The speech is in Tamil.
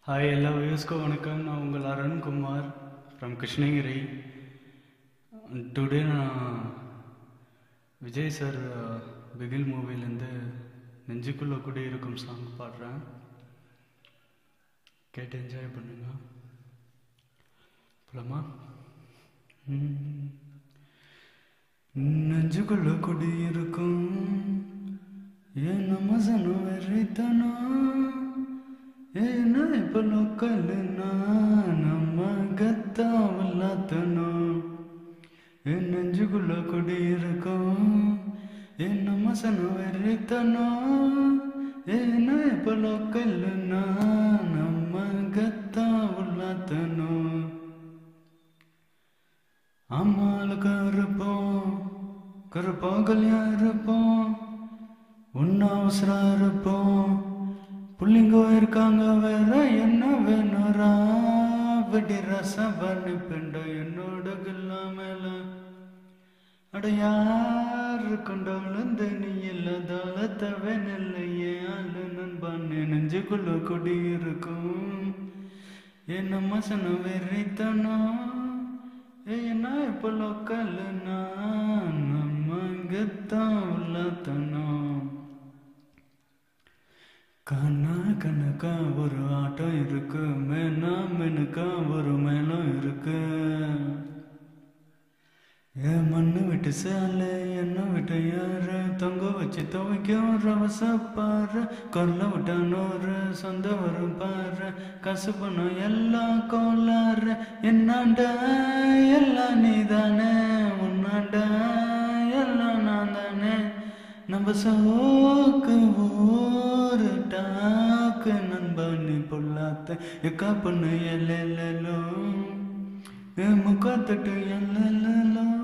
ஹாய் எல்லா வியூஸ்க்கும் வணக்கம் நான் உங்கள் அருண்குமார் ஃப்ரம் கிருஷ்ணகிரி டுடே நான் விஜய் சார் பிகில் மூவிலேருந்து நெஞ்சுக்குள்ளே குடியிருக்கும் சாங் பாடுறேன் கேட்டு என்ஜாய் பண்ணுங்க போலாமா ம். நெஞ்சுக்குள்ள குடியிருக்கும் ஏன் நம்ம சனம் வெறித்தனம் ஏன்னா இப்ப லோக்கல்னா நம்ம கத்தாவல்லாத்தனம் என் நெஞ்சுக்குள்ள குடியிருக்கும் என் நம்ம சனம் வெறித்தனம் ஏன்னா இப்ப லோக்கல்னா நம்ம கத்தாவல்லாத்தனம் அம்மாளுக்கு இருப்போம் கருப்பாகலையா இருப்போம் ஒன்னும் அவசரம் இருப்போம் புள்ளிங்க இருக்காங்க வேற என்ன வேணுறா வெடி ரசம் பண்ணி பிண்டம் என்னோட கில்லா மேல அட யாரு கொண்டாலும் நீ இல்லாதால தவனில்லையே ஆளு நண்பான்னு நெஞ்சுக்குள்ள கொடி இருக்கும் என்ன மசனம் வெறித்தனம் ஏன்னா இப்போ லோக்கல்னா நம்ம கத்தான் உள்ளத்தனம் கண்ணா கணக்கா ஒரு ஆட்டம் இருக்கு மேனா மெனுக்கா ஒரு மேளம் இருக்கு ஏன் மண்ணு விட்டு சேல என்ன விட்டு யாரு தொங்க வச்சு துவைக்கும் ரவச பாரு கொல்ல விட்டா நூறு சொந்த வரும் பாரு காசு பணம் எல்லாம் கோளாறு என்னாண்ட எல்லாம் நீதானே உன்னாண்ட எல்லாம் நான் தானே நம்ம சோக்கு ஊரு டாக்கு நண்பனு பொல்லாத்த எக்கா பொண்ணு எல்லோ என் முகத்தட்டு எல்லோ